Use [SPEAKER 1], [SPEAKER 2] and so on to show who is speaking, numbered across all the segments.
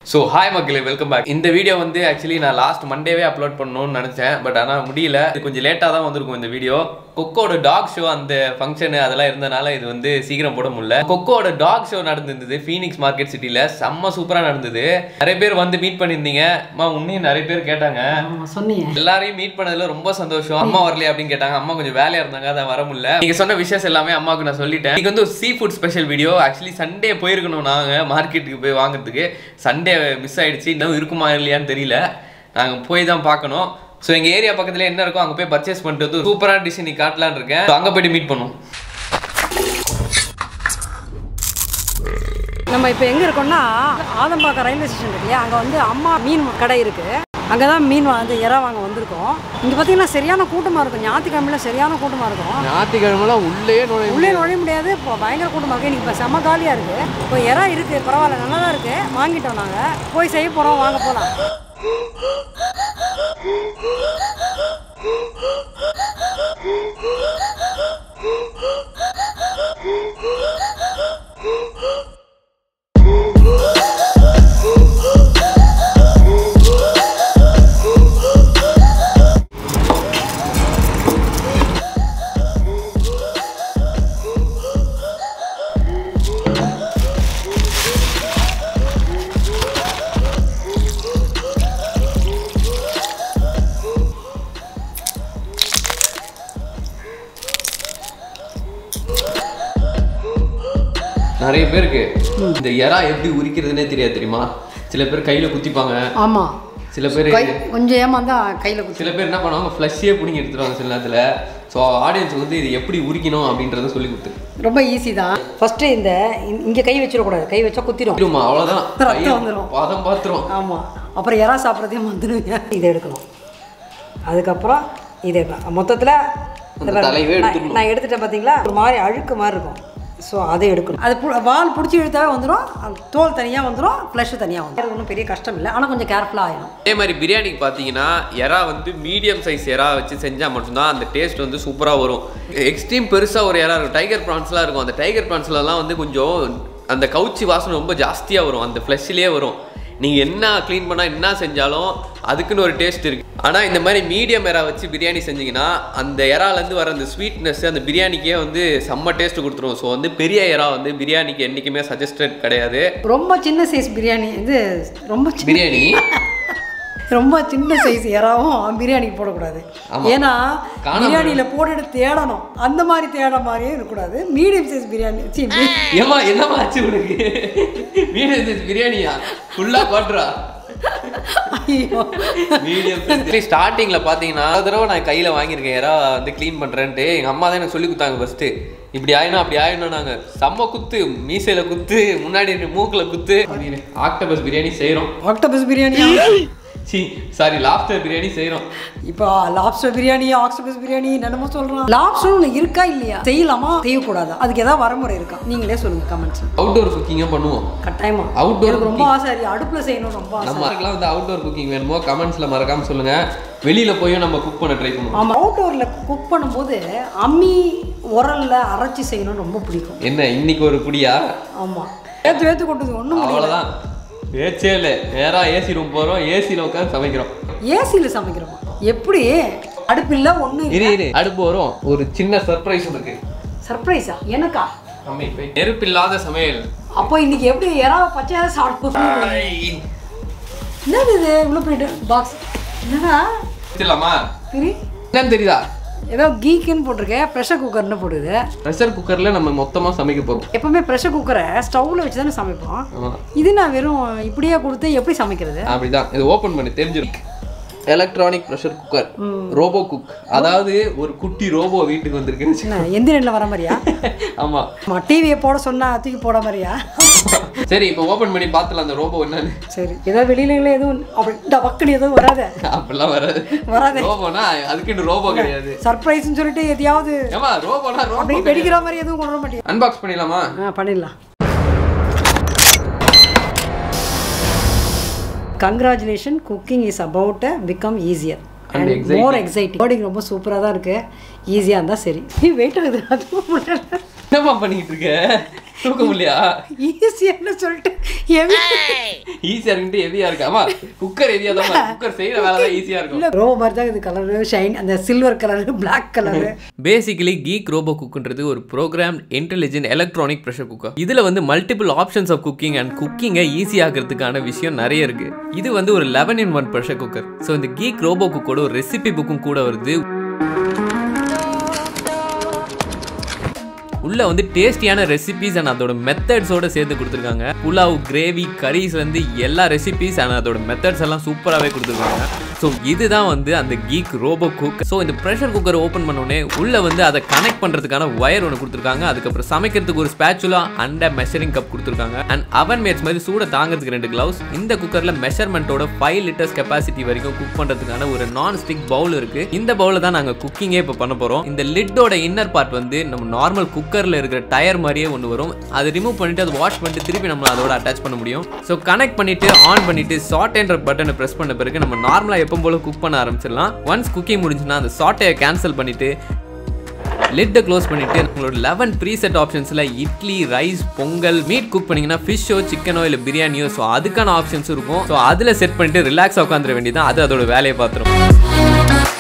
[SPEAKER 1] So hi மக்களே welcome back இந்த video வந்து ஆக்சுவலி நான் லாஸ்ட் மண்டேவே அப்லோட் பண்ணணும்னு நினச்சேன் பட் ஆனால் முடியல இது கொஞ்சம் லேட்டாக தான் வந்திருக்கும் இந்த வீடியோ கொக்கோட டாக் ஷோ அந்த ஃபங்க்ஷனு அதெல்லாம் இருந்தனால இது வந்து சீக்கிரம் போட முடியல கொக்கோட டாக் ஷோ நடந்திருந்தது ஃபீனிக்ஸ் மார்க்கெட் சிட்டியில் செம்ம சூப்பராக நடந்தது நிறைய பேர் வந்து மீட் பண்ணியிருந்தீங்க அம்மா உன்னையும் நிறைய பேர் கேட்டாங்க
[SPEAKER 2] ஆமா, சொன்னீங்க
[SPEAKER 1] எல்லாரையும் மீட் பண்ணதுல ரொம்ப சந்தோஷம் அம்மா வரலையா அப்படின்னு கேட்டாங்க அம்மா கொஞ்சம் வேலையா இருந்தாங்க அதான் வர முடியல நீங்க சொன்ன விஷயம் எல்லாமே அம்மாவுக்கு நான் சொல்லிட்டேன் இன்னைக்கு வந்து ஒரு sea food special video actually Sunday போயிருக்கணும் நாங்க மார்க்கெட்டுக்கு போய் வாங்குறதுக்கு சண்டே மிஸ் ஆயிடுச்சு இன்னும் இருக்குமா இல்லையான்னு தெரியல நாங்க போய் தான் பார்க்கணும் ஸோ எங்க ஏரியா பக்கத்துல என்ன இருக்கோ அங்க போய் பர்ச்சேஸ் பண்ணிட்டு வந்து சூப்பரான டிஷ் நீ காட்டலான்னு இருக்கேன் So, அங்க போயிட்டு மீட் பண்ணுவோம்
[SPEAKER 2] நம்ம இப்போ எங்கே இருக்கோம்னா ஆதம்பாக்கம் ரயில்வே ஸ்டேஷன் இருக்கு இல்லையா அங்கே வந்து அம்மா மீன் கடை இருக்குது அங்கே தான் மீன் வந்து இறா வாங்க வந்திருக்கோம் இங்கே பார்த்தீங்கன்னா சரியான கூட்டமாக இருக்கும் ஞாயிற்றுக்கிழமையில சரியான கூட்டமாக இருக்கும்
[SPEAKER 3] ஞாயிற்றுக்கிழமெல்லாம் உள்ளே நுழைய
[SPEAKER 2] உள்ளே நுழைய முடியாது இப்போ பயங்கர கூட்டமாக இருக்குது இன்றைக்கி இப்போ செம்ம காலியாக இருக்குது இப்போ இறா இருக்குது பரவாயில்ல நல்லா தான் இருக்குது வாங்கிட்டோம் நாங்கள் போய் செய்ய போகிறோம் வாங்க போகலாம்
[SPEAKER 1] நிறைய பேருக்கு இந்த எறா எப்படி உரிக்கிறதுனே தெரியாது தெரியுமா சில பேர் கையில குத்திப்பாங்க
[SPEAKER 2] ஆமாம்
[SPEAKER 1] சில பேர்
[SPEAKER 2] கை கொஞ்சம் ஏமாந்தா கையில் குத்தி
[SPEAKER 1] சில பேர் என்ன பண்ணுவாங்க ஃப்ளஷ்ஷே பிடிங்கி எடுத்துருவாங்க சில நேரத்தில் ஸோ ஆடியன்ஸ் வந்து இது எப்படி உரிக்கணும் அப்படின்றத சொல்லி கொடுத்து
[SPEAKER 2] ரொம்ப ஈஸி தான் ஃபஸ்ட்டு இந்த இங்கே கை வச்சிடக்கூடாது கை வச்சா குத்திடும்
[SPEAKER 1] இல்லைம்மா அவ்வளோதான்
[SPEAKER 2] ரத்தம் வந்துரும்.
[SPEAKER 1] பாதம் பாத்திரம்
[SPEAKER 2] ஆமாம் அப்புறம் இறா சாப்பிட்றதையும் வந்துடுங்க இதை எடுக்கணும் அதுக்கப்புறம் இதை மொத்தத்தில்
[SPEAKER 1] அந்த தலையவே எடுத்துடணும்.
[SPEAKER 2] நான் எடுத்துட்டேன் பார்த்தீங்களா ஒரு மாதிரி அழுக்கு மாதிரி இருக்கும் ஸோ அதை எடுக்கணும் அது பு- வால் பிடிச்சி இழுத்தாவே வந்துடும் அது தோல் தனியாக வந்துடும் ஃப்ளஷ் தனியாக வந்துடும் ஒன்றும் பெரிய கஷ்டம் இல்லை ஆனால் கொஞ்சம் கேர்ஃபுல்லாக ஆகிடும்
[SPEAKER 1] அதே மாதிரி பிரியாணிக்கு பார்த்தீங்கன்னா எறா வந்து மீடியம் சைஸ் எறா வச்சு செஞ்சால் மட்டும்தான் அந்த டேஸ்ட் வந்து சூப்பராக வரும் எக்ஸ்ட்ரீம் பெருசாக ஒரு எறா இருக்கும் டைகர் ப்ரான்ஸ்லாம் இருக்கும் அந்த டைகர் ப்ரான்ஸ்லலாம் வந்து கொஞ்சம் அந்த கவுச்சி வாசனை ரொம்ப ஜாஸ்தியாக வரும் அந்த ஃப்ளஷ்லேயே வரும் நீங்கள் என்ன க்ளீன் பண்ணால் என்ன செஞ்சாலும் அதுக்குன்னு ஒரு டேஸ்ட் இருக்குது ஆனால் இந்த மாதிரி மீடியம் எறா வச்சு பிரியாணி செஞ்சீங்கன்னா அந்த எறாலேருந்து வர அந்த ஸ்வீட்னஸ் அந்த பிரியாணிக்கே வந்து செம்ம டேஸ்ட் கொடுத்துரும் ஸோ வந்து பெரிய எறா வந்து பிரியாணிக்கு என்றைக்குமே சஜஸ்டட் கிடையாது
[SPEAKER 2] ரொம்ப சின்ன சைஸ் பிரியாணி இது ரொம்ப சின்ன
[SPEAKER 1] பிரியாணி
[SPEAKER 2] ரொம்ப சின்ன சைஸ் இறாவும் பிரியாணிக்கு போடக்கூடாது
[SPEAKER 1] ஆமா.
[SPEAKER 2] ஏன்னா
[SPEAKER 1] காணாம
[SPEAKER 2] பிரியாணியில் போட்டுட்டு தேடணும் அந்த மாதிரி தேட மாதிரியே இருக்கக்கூடாது மீடியம் சைஸ் பிரியாணி சி
[SPEAKER 1] ஏமா என்னமா ஆச்சு உனக்கு மீடியம் சைஸ் பிரியாணியா ஃபுல்லா குவாட்ரா
[SPEAKER 2] ஐயோ
[SPEAKER 1] மீடியம் ஸ்டார்டிங்ல பாத்தீங்கன்னா ஒரு தடவை நான் கையில வாங்கியிருக்கேன் யாரா வந்து க்ளீன் பண்றேன்ட்டு எங்க அம்மா தான் எனக்கு சொல்லி கொடுத்தாங்க ஃபர்ஸ்ட் இப்படி ஆயிடும் அப்படி ஆயிடும் நாங்க செம்ம குத்து மீசையில குத்து முன்னாடி ரெண்டு மூக்குல குத்து ஆக்டபஸ் பிரியாணி செய்றோம்
[SPEAKER 2] ஆக்டோபஸ் பிரியாணி
[SPEAKER 1] சி சாரி லாப்ஸ்டர் பிரியாணி செய்றோம்
[SPEAKER 2] இப்போ லாப்ஸ்டர் பிரியாணி ஆக்டோபஸ் பிரியாணி என்னமோ சொல்கிறோம் லாப்ஸ்டர் ஒன்று இருக்கா இல்லையா செய்யலாமா செய்யக்கூடாதா அதுக்கு ஏதாவது வரமுறை இருக்கா நீங்களே சொல்லுங்க கமெண்ட்ஸ்
[SPEAKER 1] அவுட்டோர் குக்கிங்க பண்ணுவோம்
[SPEAKER 2] கட்டாயமா
[SPEAKER 1] Outdoor
[SPEAKER 2] எனக்கு ரொம்ப ஆசை அது அடுப்பில் செய்யணும் ரொம்ப ஆசை
[SPEAKER 1] நம்ம அதுக்கெல்லாம் வந்து அவுட்டோர் குக்கிங் வேணுமோ கமெண்ட்ஸ்ல மறக்காம சொல்லுங்க வெளியில போயும் நம்ம குக் பண்ண ட்ரை பண்ணுவோம்
[SPEAKER 2] ஆமாம் அவுட்டோரில் குக் பண்ணும்போது அம்மி உரல்ல அரைச்சி செய்யணும் ரொம்ப பிடிக்கும்
[SPEAKER 1] என்ன இன்னைக்கு ஒரு குடியா
[SPEAKER 2] ஆமாம் வேத்து வேத்து கொட்டுது ஒன்றும் முடியல
[SPEAKER 1] அவ்வளோதான் பேச்சே இல்லை நேரா ஏசி ரூம் போகிறோம் ஏசியில் உட்காந்து சமைக்கிறோம்
[SPEAKER 2] ஏசியில் சமைக்கிறோமா எப்படி அடுப்பில்ல ஒன்றும்
[SPEAKER 1] இரு இரு அடுப்பு வரும் ஒரு சின்ன சர்ப்ரைஸ் இருக்கு
[SPEAKER 2] சர்ப்ரைஸா எனக்கா
[SPEAKER 1] அமைப்பு நெருப்பில்லாத சமையல்
[SPEAKER 2] அப்போ இன்னைக்கு எப்படி யாராவது பச்சையாக சாப்பிட்டு என்னது இது இவ்வளோ போயிட்டு பாக்ஸ் என்னடா
[SPEAKER 1] வச்சிடலாமா
[SPEAKER 2] திரி
[SPEAKER 1] என்னன்னு தெரியுதா
[SPEAKER 2] ஏதோ கீக்குன்னு போட்டிருக்கேன் ப்ரெஷர் குக்கர்னு போடுது
[SPEAKER 1] ப்ரெஷர் குக்கரில் நம்ம மொத்தமாக சமைக்க போகிறோம்
[SPEAKER 2] எப்பவுமே ப்ரெஷர் குக்கரை ஸ்டவ்வில் வச்சு தானே சமைப்போம்
[SPEAKER 1] ஆமாம்
[SPEAKER 2] இது நான் வெறும் இப்படியே கொடுத்து எப்படி சமைக்கிறது
[SPEAKER 1] அப்படிதான் இது ஓப்பன் பண்ணி தெரிஞ்சிடும் electronic pressure cooker robo cook அதாவது ஒரு குட்டி ரோபோ வீட்டுக்கு வந்திருக்குன்னு வச்சுக்கோ.
[SPEAKER 2] என்ன எந்திரனில் வர மாதிரியா
[SPEAKER 1] ஆமா
[SPEAKER 2] ஆமா டிவியை போட சொன்னா தூக்கி போட மாதிரியா
[SPEAKER 1] சரி இப்போ ஓப்பன் பண்ணி பார்த்துலாம் அந்த ரோபோ என்னன்னு
[SPEAKER 2] சரி ஏதோ வெளியில எதுவும் அப்படி டபக்குன்னு எதுவும் வராத
[SPEAKER 1] அப்படிலாம் வராது
[SPEAKER 2] வராதே
[SPEAKER 1] ரோபோனா அதுக்குன்னு ரோபோ கிடையாது
[SPEAKER 2] சர்ப்ரைஸ்னு சொல்லிட்டு எதையாவது
[SPEAKER 1] ஏமா ரோபோனா ரோபோ
[SPEAKER 2] அப்படி வெடிக்கிற மாதிரி எதுவும் கொண்டு வர மாட்டியா
[SPEAKER 1] அன்பாக்ஸ் பண்ணிடலாமா
[SPEAKER 2] ஆ பண்ணிடலாம் congratulation cooking is about become easier
[SPEAKER 1] And
[SPEAKER 2] and
[SPEAKER 1] exciting.
[SPEAKER 2] More exciting coding ரொம்ப சூப்பராக தான் இருக்கு ஈஸியாக இருந்தால் சரி நீ வெயிட் ஆகுது அதுவும் முடியல
[SPEAKER 1] என்னம்மா பண்ணிட்டு இருக்க தூக்க முடியலையா
[SPEAKER 2] ஈஸியான்னு சொல்லிட்டு heavy.
[SPEAKER 1] ஈஸியா இருக்குன்ட்டு ஹெவியா இருக்கு ஆமா குக்கர் ஹெவியா தான் குக்கர் செய்யற வேலை தான் ஈஸியா இருக்கும்
[SPEAKER 2] இல்ல ரோபோ மாதிரி தான் இது கலரு ஷைன் அந்த silver colour black colour
[SPEAKER 1] basically Geek robo குக்ன்றது ஒரு programme intelligent electronic pressure cooker இதுல வந்து multiple options of cooking and குக்கிங்கை ஈஸி ஆகிறதுக்கான விஷயம் நிறைய இருக்கு இது வந்து ஒரு eleven in one pressure cooker so இந்த கீக் ரோபோ குக்கோட ஒரு ரெசிபி புக்கும் கூட வருது உள்ள வந்து டேஸ்டியான ரெசிபிஸ் அண்ட் அதோட மெத்தட்ஸோட சேர்த்து கொடுத்துருக்காங்க புலாவ் கிரேவி கரீஸ் வந்து எல்லா ரெசிபிஸ் அண்ட் அதோட மெத்தட்ஸ் எல்லாம் சூப்பராகவே கொடுத்துருக்காங்க ஸோ இதுதான் வந்து அந்த கீக் ரோபோ குக் ஸோ இந்த ப்ரெஷர் குக்கர் ஓப்பன் பண்ணோடனே உள்ள வந்து அதை கனெக்ட் பண்ணுறதுக்கான ஒயர் ஒன்று கொடுத்துருக்காங்க அதுக்கப்புறம் சமைக்கிறதுக்கு ஒரு ஸ்பேச்சுலா அண்ட் மெஷரிங் கப் கொடுத்துருக்காங்க அண்ட் அவன் மேட்ச் மாதிரி சூட தாங்கிறதுக்கு ரெண்டு கிளவுஸ் இந்த குக்கரில் மெஷர்மெண்ட்டோட ஃபைவ் லிட்டர்ஸ் கெப்பாசிட்டி வரைக்கும் குக் பண்ணுறதுக்கான ஒரு நான் ஸ்டிக் பவுல் இருக்கு இந்த பவுலில் தான் நாங்கள் குக்கிங்கே இப்போ பண்ண போகிறோம் இந்த லிட்டோட இன்னர் பார்ட் வந்து நம்ம நார்மல் குக்கரில் இருக்கிற டயர் மாதிரியே ஒன்று வரும் அதை ரிமூவ் பண்ணிட்டு அதை வாஷ் பண்ணிட்டு திருப்பி நம்ம அதோட அட்டாச் பண்ண முடியும் ஸோ கனெக்ட் பண்ணிட்டு ஆன் பண்ணிட்டு சாட்டேன்ற பட்டனை ப்ரெஸ் பண்ண பிறகு நம்ம நார்மலாக எப்போ போல குக் பண்ண ஆரம்பிச்சிடலாம் ஒன்ஸ் குக்கிங் முடிஞ்சுன்னா அந்த சாட்டையை கேன்சல் பண்ணிட்டு லிட்டை க்ளோஸ் பண்ணிட்டு உங்களோட லெவன் ப்ரீசெட் ஆப்ஷன்ஸில் idli rice pongal meat cook பண்ணீங்கன்னா ஃபிஷ்ஷோ சிக்கனோ இல்லை பிரியாணியோ ஸோ அதுக்கான ஆப்ஷன்ஸும் இருக்கும் ஸோ அதில் செட் பண்ணிட்டு ரிலாக்ஸாக உட்காந்துட வேண்டியதான் அது அதோட வேலையை பார்த்துரும்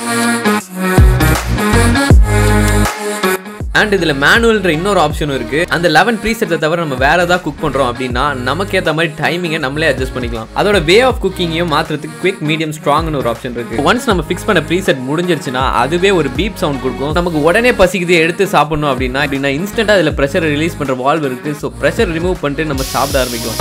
[SPEAKER 1] அண்ட் இதில் மேனுவல்ன்ற இன்னொரு ஆப்ஷனும் இருக்கு அந்த லெவன் ப்ரீசெட்டை தவிர நம்ம வேற ஏதாவது குக் பண்ணுறோம் அப்படின்னா நமக்கு ஏற்ற மாதிரி டைமிங்கை நம்மளே அட்ஜஸ்ட் பண்ணிக்கலாம் அதோட வே ஆஃப் குக்கிங்கையும் மாற்றுறதுக்கு குவிக் மீடியம் ஸ்ட்ராங்னு ஒரு ஆப்ஷன் இருக்கு ஒன்ஸ் நம்ம ஃபிக்ஸ் பண்ண ப்ரீசெட் முடிஞ்சிருச்சுன்னா அதுவே ஒரு பீப் சவுண்ட் கொடுக்கும் நமக்கு உடனே பசிக்குது எடுத்து சாப்பிடணும் அப்படின்னா அப்படின்னா இன்ஸ்டன்ட்டாக அதில் ப்ரெஷர் ரிலீஸ் பண்ணுற வால்வ் இருக்கு ஸோ ப்ரெஷர் ரிமூவ் பண்ணிட்டு நம்ம சாப்பிட ஆரம்பிக்கும்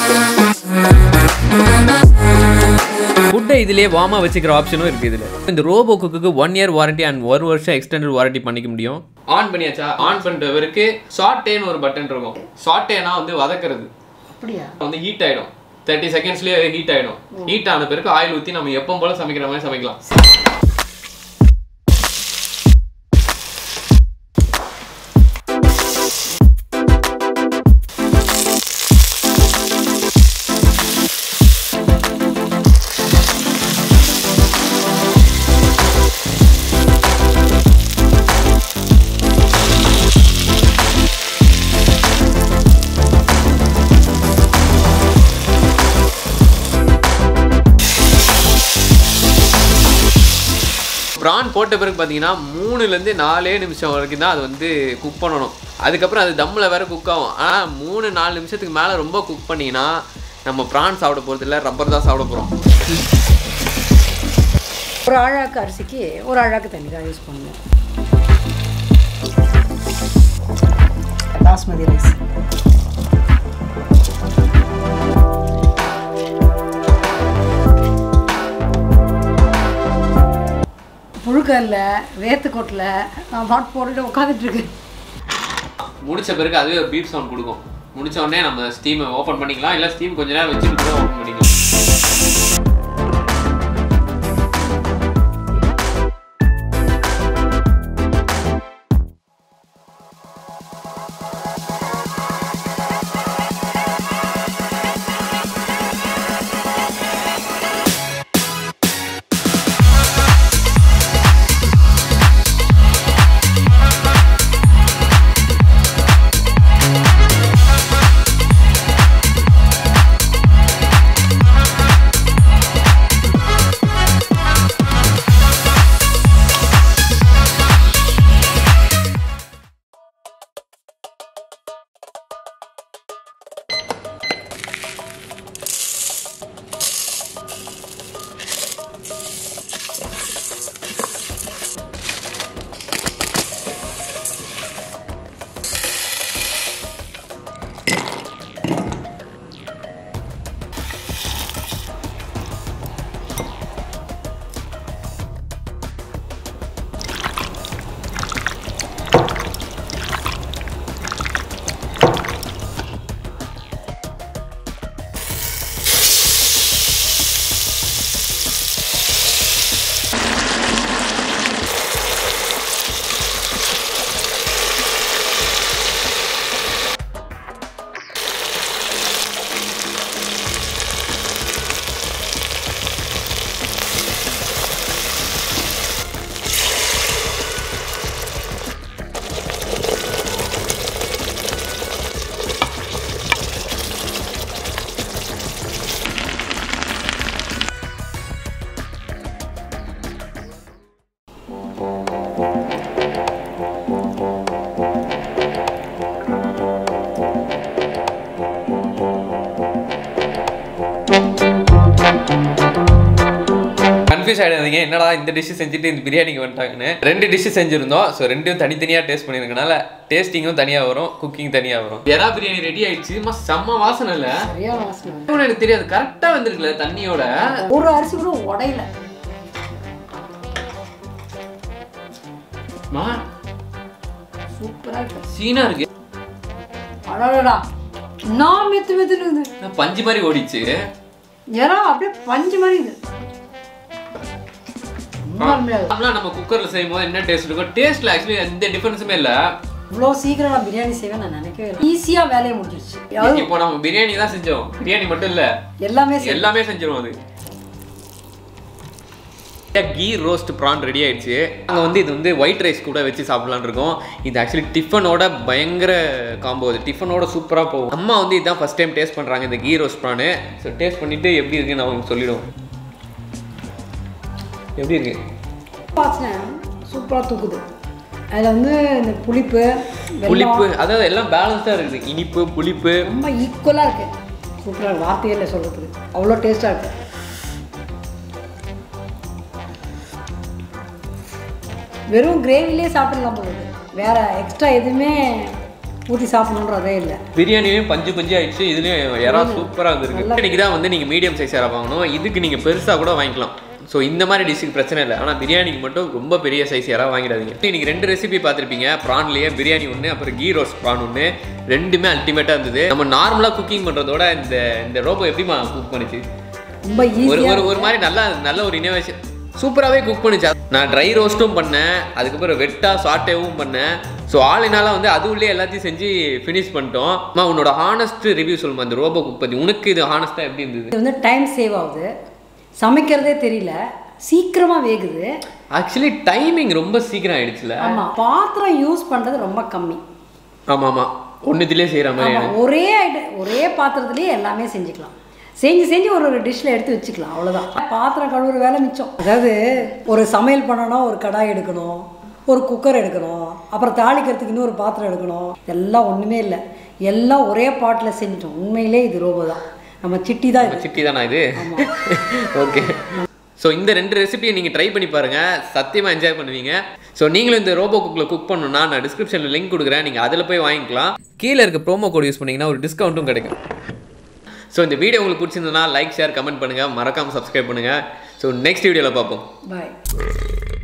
[SPEAKER 1] ஃபுட்டை இதுலேயே வார்மாக வச்சுக்கிற ஆப்ஷனும் இருக்குது இதில் இந்த ரோபோ குக்குக்கு ஒன் இயர் வாரண்டி அண்ட் ஒரு வருஷம் எக்ஸ்டெண்டட் வாரண்டி பண்ணிக்க முடியும் ஆன் பண்ணியாச்சா ஆன் பண்ணுறவருக்கு ஷார்ட்டேன்னு ஒரு பட்டன் இருக்கும் ஷார்ட்டேனா வந்து வதக்கிறது
[SPEAKER 2] அப்படியா
[SPEAKER 1] வந்து ஹீட் ஆகிடும் தேர்ட்டி செகண்ட்ஸ்லேயே ஹீட் ஆகிடும் ஹீட் ஆன பிறகு ஆயில் ஊற்றி நம்ம எப்போ போல சமைக்கிற மாதிரி சமைக்கலாம் ப்ரான் போட்ட பிறகு பார்த்தீங்கன்னா மூணுலேருந்து நாலே நிமிஷம் வரைக்கும் தான் அது வந்து குக் பண்ணணும் அதுக்கப்புறம் அது தம்மில் வேற குக் ஆகும் ஆனால் மூணு நாலு நிமிஷத்துக்கு மேலே ரொம்ப குக் பண்ணிங்கன்னா நம்ம ப்ரான் சாப்பிட போகிறது இல்லை ரப்பர் தான் சாப்பிட போகிறோம்
[SPEAKER 2] ஒரு ஆழாக்கு அரிசிக்கு ஒரு ஆழாக்கு தண்ணி தான் யூஸ் பண்ணுவோம் பாஸ்மதி ரைஸ் புழுக்கல்ல வேத்துக்கோட்டில் நான் பாட்டு போட்டுட்டு உட்காந்துட்டு இருக்கேன்
[SPEAKER 1] முடிச்ச பிறகு அதுவே ஒரு பீப் சவுண்ட் கொடுக்கும் முடிச்ச உடனே நம்ம ஸ்டீமை ஓப்பன் பண்ணிக்கலாம் இல்லை ஸ்டீம் கொஞ்ச நேரம் வச்சுட்டு கூட ஓப்பன் பண்ணிக்கலாம் கன்ஃபியூஸ் ஆகிடாதீங்க என்னடா இந்த டிஷ் செஞ்சுட்டு இந்த பிரியாணிக்கு வந்துட்டாங்கன்னு ரெண்டு டிஷ் செஞ்சுருந்தோம் ஸோ ரெண்டையும் தனித்தனியாக டேஸ்ட் பண்ணியிருக்கனால டேஸ்டிங்கும் தனியாக வரும் குக்கிங் தனியாக வரும் எறா பிரியாணி ரெடி ஆயிடுச்சு அம்மா, செம்ம வாசனை இல்லை
[SPEAKER 2] சரியான வாசனை
[SPEAKER 1] இன்னொன்னு எனக்கு தெரியாது கரெக்டாக வந்திருக்குல்ல தண்ணியோட
[SPEAKER 2] ஒரு அரிசி கூட உடையல
[SPEAKER 1] மா
[SPEAKER 2] சூப்பரா இருக்கு
[SPEAKER 1] சீனா இருக்கு
[SPEAKER 2] அடடா நான் மெத்து மெத்துன்னு இருக்குது
[SPEAKER 1] நான் பஞ்சு மாதிரி ஓடிச்சு
[SPEAKER 2] எறா அப்படியே பஞ்சு மாதிரி இருக்குது ரொம்ப அருமையா இருக்கு.
[SPEAKER 1] நார்மலா நம்ம குக்கர்ல செய்யும் போது என்ன டேஸ்ட் இருக்கும் டேஸ்ட்ல ஆக்சுவலி எந்த டிஃபரன்ஸுமே இல்ல
[SPEAKER 2] இவ்வளோ சீக்கிரம் நான் பிரியாணி செய்வேன் நான் நினைக்கவே இல்லை ஈஸியாக வேலையை முடிஞ்சிருச்சு அதாவது
[SPEAKER 1] இப்போ நம்ம பிரியாணி தான் செஞ்சோம் பிரியாணி மட்டும் இல்ல
[SPEAKER 2] எல்லாமே செய்
[SPEAKER 1] எல்லாமே செஞ்சிரும் அது கீ ரோஸ்ட் ப்ரான் ரெடி ஆயிடுச்சு அங்கே வந்து இது வந்து ஒயிட் ரைஸ் கூட வச்சு சாப்பிடலாம்னு இருக்கோம் இது ஆக்சுவலி டிஃபனோட பயங்கர காம்போ இது டிஃபனோட சூப்பராக போகும் அம்மா வந்து இதான் ஃபர்ஸ்ட் டைம் டேஸ்ட் பண்ணுறாங்க இந்த ghee roast prawn so taste பண்ணிட்டு எப்படி இருக்குன்னு அவங்க சொல்லிடுவோம் எப்படி இருக்கு
[SPEAKER 2] வாசனை சூப்பராக தூக்குது அதில் வந்து இந்த புளிப்பு வெல்லம்
[SPEAKER 1] புளிப்பு அதாவது எல்லாம் பேலன்ஸாக இருக்குது இனிப்பு புளிப்பு
[SPEAKER 2] ரொம்ப ஈக்குவலாக இருக்கு சூப்பராக இருக்கு வார்த்தையே இல்லை சொல்கிறதுக்கு அவ்வளோ டேஸ்ட்டாக இருக்கு வெறும் கிரேவிலே சாப்பிடலாம் போகுது வேற எக்ஸ்ட்ரா எதுவுமே ஊற்றி சாப்பிடணுன்றதே இல்லை
[SPEAKER 1] பிரியாணியும் பஞ்சு பஞ்சு ஆயிடுச்சு இதுலயும் இறா சூப்பராக வந்துருக்கு பிரியாணிக்கு தான் வந்து நீங்கள் மீடியம் சைஸ் இறா வாங்கணும் இதுக்கு நீங்கள் பெருசாக கூட வாங்கிக்கலாம் ஸோ இந்த மாதிரி டிஷ்ஷுக்கு பிரச்சனை இல்லை ஆனால் பிரியாணிக்கு மட்டும் ரொம்ப பெரிய சைஸ் யாராவது வாங்கிடாதீங்க இன்னைக்கு ரெண்டு ரெசிபி பார்த்துருப்பீங்க ப்ரான்லேயே பிரியாணி ஒன்று அப்புறம் கீ ரோஸ்ட் ப்ரான் ஒன்று ரெண்டுமே அல்டிமேட்டாக இருந்தது நம்ம நார்மலாக குக்கிங் பண்ணுறதோட இந்த இந்த ரோபோ எப்படிமா குக் பண்ணுச்சு
[SPEAKER 2] ரொம்ப
[SPEAKER 1] ஒரு
[SPEAKER 2] ஈஸியாக
[SPEAKER 1] ஒரு ஒரு மாதிரி நல்லா நல்ல ஒரு இனோவேஷன் சூப்பராகவே குக் பண்ணுச்சு நான் ட்ரை ரோஸ்ட்டும் பண்ணேன் அதுக்கப்புறம் வெட்டா சாட்டேவும் பண்ணேன் ஸோ ஆளினால வந்து அது உள்ளே எல்லாத்தையும் செஞ்சு ஃபினிஷ் பண்ணிட்டோம் அம்மா உன்னோட ஹானஸ்ட் ரிவ்யூ சொல்லுமா இந்த ரோபோ குக் பற்றி உனக்கு இது ஹானஸ்ட்டாக எப்படி இருந்தது
[SPEAKER 2] இது வந்து டைம் சேவ் ஆகுது சமைக்கிறதே தெரியல சீக்கிரமாக வேகுது
[SPEAKER 1] ஆக்சுவலி டைமிங் ரொம்ப சீக்கிரம் ஆயிடுச்சுல
[SPEAKER 2] ஆமாம் பாத்திரம் யூஸ் பண்ணுறது ரொம்ப கம்மி
[SPEAKER 1] ஆமாம் ஆமாம் ஒன்றுத்துலேயே செய்கிற மாதிரி
[SPEAKER 2] ஆமாம் ஒரே ஐட்டம் ஒரே பாத்திரத்துலேயே எல்லாமே செஞ்சுக்கலாம் செஞ்சு செஞ்சு ஒரு ஒரு டிஷ்ஷில் எடுத்து வச்சுக்கலாம் அவ்வளோதான் பாத்திரம் கழுவுற வேலை மிச்சம் அதாவது ஒரு சமையல் பண்ணணும்னா ஒரு கடாய் எடுக்கணும் ஒரு குக்கர் எடுக்கணும் அப்புறம் தாளிக்கிறதுக்கு இன்னொரு பாத்திரம் எடுக்கணும் எல்லாம் ஒன்றுமே இல்லை எல்லாம் ஒரே பாட்டில் செஞ்சிட்டோம் உண்மையிலே இது ரோபோ தான் நம்ம சிட்டி தான் இது
[SPEAKER 1] சிட்டி தானா இது ஓகே ஸோ இந்த ரெண்டு ரெசிபியை நீங்கள் ட்ரை பண்ணி பாருங்கள் சத்தியமாக என்ஜாய் பண்ணுவீங்க ஸோ நீங்களும் இந்த ரோபோ குக்கில் குக் பண்ணணும்னா நான் டிஸ்கிரிப்ஷனில் லிங்க் கொடுக்குறேன் நீங்கள் அதில் போய் வாங்கிக்கலாம் கீழே இருக்க ப்ரோமோ கோட் யூஸ் பண்ணிங்கன்னா ஒரு டிஸ்கவுண்ட்டும் கிடைக்கும் ஸோ இந்த வீடியோ உங்களுக்கு பிடிச்சிருந்ததுன்னா லைக் ஷேர் கமெண்ட் பண்ணுங்கள் மறக்காமல் சப்ஸ்கிரைப் பண்ணுங்கள் ஸோ நெக்ஸ்ட் வீடியோவில் பார்ப்போம்
[SPEAKER 2] பாய்